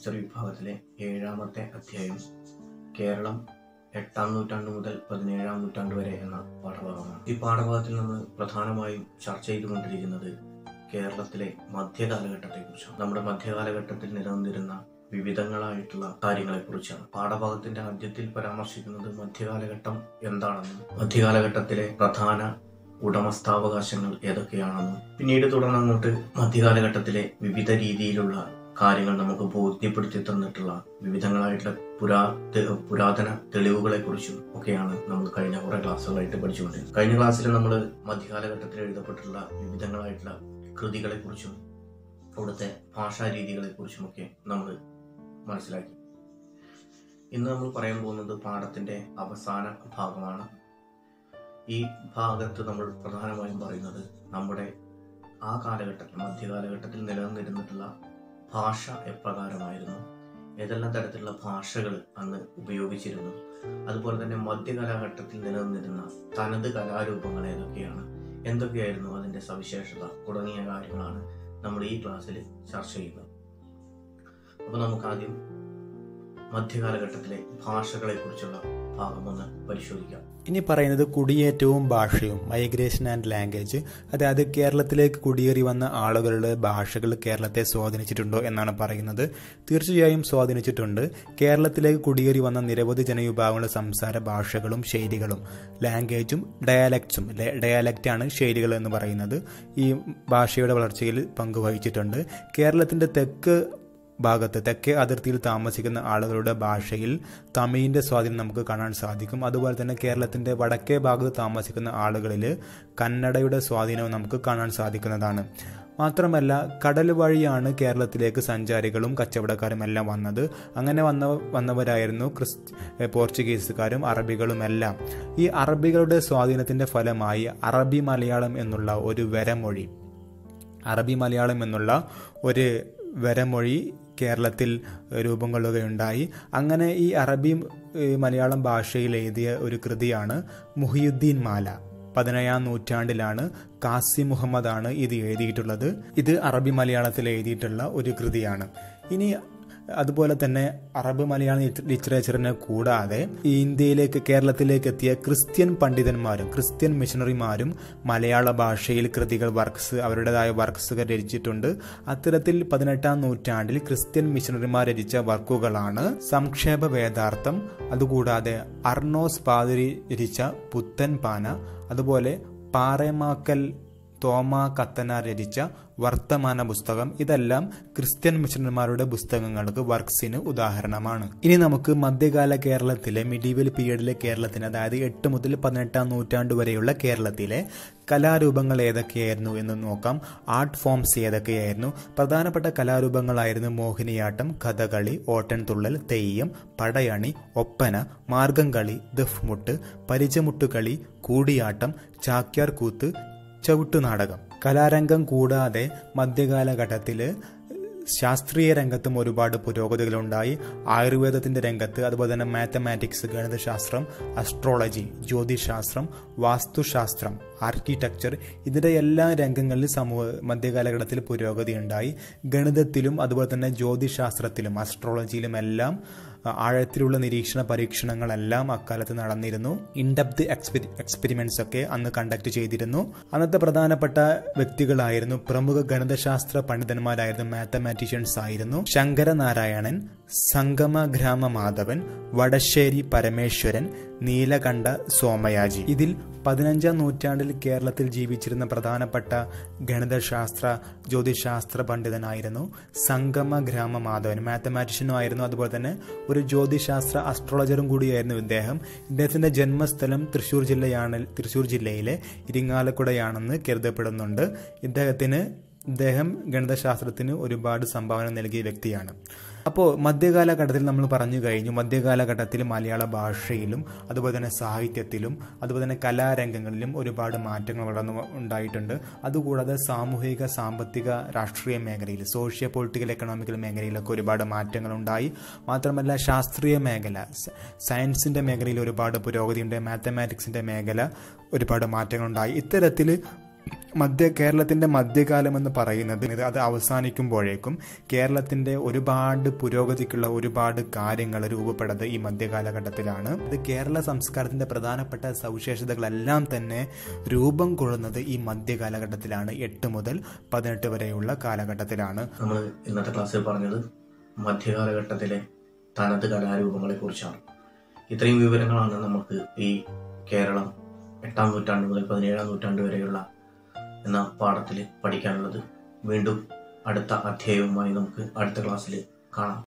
history വിഭാഗത്തിലെ ഏഴാമത്തെ അധ്യായം കേരളം എട്ടാം നൂറ്റാണ്ട് മുതൽ പതിനേഴാം നൂറ്റാണ്ട് വരെ എന്ന പാഠഭാഗമാണ് ഈ പാഠഭാഗത്തിൽ നമ്മൾ പ്രധാനമായും ചർച്ച ചെയ്തുകൊണ്ടിരിക്കുന്നത് കേരളത്തിലെ മധ്യകാലഘട്ടത്തെക്കുറിച്ചാണ് നമ്മുടെ മധ്യകാലഘട്ടത്തിൽ നിലനിന്നിരുന്ന വിവിധങ്ങളായിട്ടുള്ള കാര്യങ്ങളെക്കുറിച്ചാണ് പാഠഭാഗത്തിന്റെ ആദ്യത്തിൽ പരാമർശിക്കുന്നത് മധ്യകാലഘട്ടം എന്താണെന്നും മധ്യകാലഘട്ടത്തിലെ പ്രധാന ഉടമസ്ഥാവകാശങ്ങൾ ഏതൊക്കെയാണെന്നും പിന്നീട് തുടർന്നങ്ങോട്ട് മധ്യകാലഘട്ടത്തിലെ വിവിധ രീതിയിലുള്ള കാര്യങ്ങൾ നമുക്ക് ബോധ്യപ്പെടുത്തി തന്നിട്ടുള്ള വിവിധങ്ങളായിട്ടുള്ള പുരാ തെ- പുരാതന തെളിവുകളെ കുറിച്ചും ഒക്കെയാണ് നമ്മൾ കഴിഞ്ഞ കുറെ ക്ലാസ്സുകളായിട്ട് പഠിച്ചുകൊണ്ടിരുന്നത് കഴിഞ്ഞ ക്ലാസ്സിൽ നമ്മൾ മധ്യകാലഘട്ടത്തിൽ എഴുതപ്പെട്ടിട്ടുള്ള വിവിധങ്ങളായിട്ടുള്ള കൃതികളെ കുറിച്ചും അവിടുത്തെ ഭാഷാ രീതികളെ കുറിച്ചുമൊക്കെ നമ്മൾ മനസ്സിലാക്കി ഇന്ന് നമ്മൾ പറയാൻ പോകുന്നത് പാഠത്തിന്റെ അവസാന ഭാഗമാണ് ഈ ഭാഗത്ത് നമ്മൾ പ്രധാനമായും പറയുന്നത് നമ്മുടെ ആ കാലഘട്ടത്തിൽ മധ്യകാലഘട്ടത്തിൽ നിലനിന്നിരുന്നിട്ടുള്ള ഭാഷ എപ്രകാരമായിരുന്നു ഏതെല്ലാം തരത്തിലുള്ള ഭാഷകൾ അന്ന് ഉപയോഗിച്ചിരുന്നു അതുപോലെ തന്നെ മധ്യകാലഘട്ടത്തിൽ നിലനിന്നിരുന്ന തനത് കലാരൂപങ്ങൾ ഏതൊക്കെയാണ് എന്തൊക്കെയായിരുന്നു അതിന്റെ സവിശേഷത തുടങ്ങിയ കാര്യങ്ങളാണ് നമ്മൾ ഈ ക്ലാസ്സിൽ ചർച്ച ചെയ്യുന്നത് അപ്പോൾ നമുക്ക് ആദ്യം മധ്യകാലഘട്ടത്തിലെ ഭാഷകളെ കുറിച്ചുള്ള ഭാഗം ഒന്ന് പരിശോധിക്കാം ഇനി പറയുന്നത് കുടിയേറ്റവും ഭാഷയും മൈഗ്രേഷൻ ആൻഡ് ലാംഗ്വേജ് അതായത് കേരളത്തിലേക്ക് കുടിയേറി വന്ന ആളുകളുടെ ഭാഷകൾ കേരളത്തെ സ്വാധീനിച്ചിട്ടുണ്ടോ എന്നാണ് പറയുന്നത് തീർച്ചയായും സ്വാധീനിച്ചിട്ടുണ്ട് കേരളത്തിലേക്ക് കുടിയേറി വന്ന നിരവധി ജനവിഭാഗങ്ങളുടെ സംസാര ഭാഷകളും ശൈലികളും ലാംഗ്വേജും ഡയാലക്ട്സും ഡയാലക്റ്റാണ് ശൈലികൾ എന്ന് പറയുന്നത് ഈ ഭാഷയുടെ വളർച്ചയിൽ പങ്കുവഹിച്ചിട്ടുണ്ട് കേരളത്തിന്റെ തെക്ക് ഭാഗത്ത് തെക്കേ അതിർത്തിയിൽ താമസിക്കുന്ന ആളുകളുടെ ഭാഷയിൽ തമിഴിൻ്റെ സ്വാധീനം നമുക്ക് കാണാൻ സാധിക്കും അതുപോലെ തന്നെ കേരളത്തിൻ്റെ വടക്കേ ഭാഗത്ത് താമസിക്കുന്ന ആളുകളിൽ കന്നഡയുടെ സ്വാധീനവും നമുക്ക് കാണാൻ സാധിക്കുന്നതാണ് മാത്രമല്ല കടൽ വഴിയാണ് കേരളത്തിലേക്ക് സഞ്ചാരികളും കച്ചവടക്കാരും എല്ലാം വന്നത് അങ്ങനെ വന്ന വന്നവരായിരുന്നു ക്രിസ് പോർച്ചുഗീസുകാരും അറബികളും എല്ലാം ഈ അറബികളുടെ സ്വാധീനത്തിൻ്റെ ഫലമായി അറബി മലയാളം എന്നുള്ള ഒരു വരമൊഴി അറബി മലയാളം എന്നുള്ള ഒരു വരമൊഴി കേരളത്തിൽ രൂപം കൊള്ളുകയുണ്ടായി അങ്ങനെ ഈ അറബി ഏഹ്, മലയാളം ഭാഷയിൽ എഴുതിയ ഒരു കൃതിയാണ് മുഹിയുദ്ദീൻ മാല പതിനേഴാം നൂറ്റാണ്ടിലാണ് കാസി മുഹമ്മദാണ് ഇത് എഴുതിയിട്ടുള്ളത് ഇത് അറബി മലയാളത്തിൽ എഴുതിയിട്ടുള്ള ഒരു കൃതിയാണ് ഇനി അതുപോലെ തന്നെ അറബ് മലയാളം ലിറ്റ- ലിറ്ററേച്ചറിനെ കൂടാതെ ഈ ഇന്ത്യയിലേക്ക് കേരളത്തിലേക്ക് എത്തിയ ക്രിസ്ത്യൻ പണ്ഡിതന്മാരും ക്രിസ്ത്യൻ മിഷണറിമാരും മലയാള ഭാഷയിൽ കൃതികൾ വർക്ക്സ് അവരുടേതായ വർക്ക്സുകൾ രചിച്ചിട്ടുണ്ട് അത്തരത്തിൽ പതിനെട്ടാം നൂറ്റാണ്ടിൽ ക്രിസ്ത്യൻ മിഷണറിമാർ രചിച്ച വർക്കുകളാണ് സംക്ഷേപ വേദാർത്ഥം അതുകൂടാതെ അർണോസ് പാതിരി രചിച്ച പുത്തൻ പാന അതുപോലെ പാറേമാക്കൽ തോമ കത്തന രചിച്ച വർത്തമാന പുസ്തകം ഇതെല്ലാം ക്രിസ്ത്യൻ മിഷണന്മാരുടെ പുസ്തകങ്ങൾക്ക് വർക്ക്സിന് ഉദാഹരണമാണ് ഇനി നമുക്ക് മധ്യകാല കേരളത്തിലെ മിഡീവൽ പീരീഡിലെ കേരളത്തിന് അതായത് എട്ട് മുതൽ പതിനെട്ടാം നൂറ്റാണ്ട് വരെയുള്ള കേരളത്തിലെ കലാരൂപങ്ങൾ ഏതൊക്കെയായിരുന്നു എന്ന് നോക്കാം ആർട്ട് ഫോംസ് ഏതൊക്കെയായിരുന്നു പ്രധാനപ്പെട്ട കലാരൂപങ്ങളായിരുന്നു മോഹിനിയാട്ടം കഥകളി ഓട്ടൻതുള്ളൽ തെയ്യം പടയണി ഒപ്പന മാർഗംകളി ദഫ്മുട്ട് പരിചമുട്ടുകളി കൂടിയാട്ടം ചാക്യാർ കൂത്ത് ചവിട്ടുനാടകം കലാരംഗം കൂടാതെ മധ്യകാലഘട്ടത്തിൽ ശാസ്ത്രീയ രംഗത്തും ഒരുപാട് പുരോഗതികളുണ്ടായി ആയുർവേദത്തിന്റെ രംഗത്ത് അതുപോലെ തന്നെ മാത്തമാറ്റിക്സ് ഗണിതശാസ്ത്രം അസ്ട്രോളജി ജ്യോതിശാസ്ത്രം വാസ്തുശാസ്ത്രം ആർക്കിടെക്ചർ ഇതിന്റെ എല്ലാ രംഗങ്ങളിലും സമൂഹ മധ്യകാലഘട്ടത്തിൽ പുരോഗതി ഉണ്ടായി ഗണിതത്തിലും അതുപോലെ തന്നെ ജ്യോതിശാസ്ത്രത്തിലും അസ്ട്രോളജിയിലും എല്ലാം ആഴത്തിലുള്ള നിരീക്ഷണ പരീക്ഷണങ്ങളെല്ലാം അക്കാലത്ത് നടന്നിരുന്നു ഇൻഡെപ്ത് എക്സ്പെരി എക്സ്പെരിമെന്റ്സ് ഒക്കെ അന്ന് കണ്ടക്ട് ചെയ്തിരുന്നു അന്നത്തെ പ്രധാനപ്പെട്ട വ്യക്തികളായിരുന്നു പ്രമുഖ ഗണിതശാസ്ത്ര പണ്ഡിതന്മാരായിരുന്നു മാത്തമാറ്റീഷ്യൻസ് ആയിരുന്നു ശങ്കരനാരായണൻ സംഗമഗ്രാമ മാധവൻ വടശ്ശേരി പരമേശ്വരൻ നീലകണ്ഠ സോമയാജി ഇതിൽ പതിനഞ്ചാം നൂറ്റാണ്ടിൽ കേരളത്തിൽ ജീവിച്ചിരുന്ന പ്രധാനപ്പെട്ട ഗണിതശാസ്ത്ര ജ്യോതിശാസ്ത്ര പണ്ഡിതനായിരുന്നു സംഗമ ഗ്രാമ മാധവൻ മാത്തമാറ്റീഷ്യനും ആയിരുന്നു അതുപോലെ തന്നെ ഒരു ജ്യോതിശാസ്ത്ര അസ്ട്രോളജറും കൂടിയായിരുന്നു ഇദ്ദേഹം ഇദ്ദേഹത്തിന്റെ ജന്മസ്ഥലം തൃശ്ശൂർ ജില്ലയാണ് തൃശ്ശൂർ ജില്ലയിലെ ഇരിങ്ങാലക്കുടയാണെന്ന് കരുതപ്പെടുന്നുണ്ട് ഇദ്ദേഹത്തിന് ഇദ്ദേഹം ഗണിതശാസ്ത്രത്തിന് ഒരുപാട് സംഭാവന നൽകിയ വ്യക്തിയാണ് അപ്പോൾ മധ്യകാലഘട്ടത്തിൽ നമ്മൾ പറഞ്ഞു കഴിഞ്ഞു മധ്യകാലഘട്ടത്തിൽ മലയാള ഭാഷയിലും അതുപോലെ തന്നെ സാഹിത്യത്തിലും അതുപോലെ തന്നെ കലാരംഗങ്ങളിലും ഒരുപാട് മാറ്റങ്ങൾ വളർന്നു ഉണ്ടായിട്ടുണ്ട് അതുകൂടാതെ സാമൂഹിക സാമ്പത്തിക രാഷ്ട്രീയ മേഖലയിൽ സോഷ്യോ പൊളിറ്റിക്കൽ എക്കണോമിക്കൽ മേഖലയിലൊക്കെ ഒരുപാട് മാറ്റങ്ങൾ ഉണ്ടായി മാത്രമല്ല ശാസ്ത്രീയ മേഖല സ- സയൻസിന്റെ മേഖലയിൽ ഒരുപാട് പുരോഗതിയുണ്ട് മാത്തമാറ്റിക്സിന്റെ മേഖല ഒരുപാട് മാറ്റങ്ങളുണ്ടായി ഇത്തരത്തിൽ മധ്യ കേരളത്തിന്റെ മധ്യകാലം എന്ന് പറയുന്നത് ഇത് അത് അവസാനിക്കുമ്പോഴേക്കും കേരളത്തിന്റെ ഒരുപാട് പുരോഗതിക്കുള്ള ഒരുപാട് കാര്യങ്ങൾ രൂപപ്പെടുന്നത് ഈ മധ്യകാലഘട്ടത്തിലാണ് ഇത് കേരള സംസ്കാരത്തിന്റെ പ്രധാനപ്പെട്ട സവിശേഷതകളെല്ലാം തന്നെ രൂപം കൊള്ളുന്നത് ഈ മധ്യകാലഘട്ടത്തിലാണ് എട്ട് മുതൽ പതിനെട്ട് വരെയുള്ള കാലഘട്ടത്തിലാണ് നമ്മൾ ഇന്നത്തെ ക്ലാസ്സിൽ പറഞ്ഞത് മധ്യകാലഘട്ടത്തിലെ തനത് കലാരൂപങ്ങളെ കുറിച്ചാണ് ഇത്രയും വിവരങ്ങളാണ് നമുക്ക് ഈ കേരളം എട്ടാം നൂറ്റാണ്ട് മുതൽ പതിനേഴാം നൂറ്റാണ്ട് വരെയുള്ള എന്ന പാഠത്തിൽ പഠിക്കാനുള്ളത് വീണ്ടും അടുത്ത അധ്യായവുമായി നമുക്ക് അടുത്ത ക്ലാസ്സിൽ കാണാം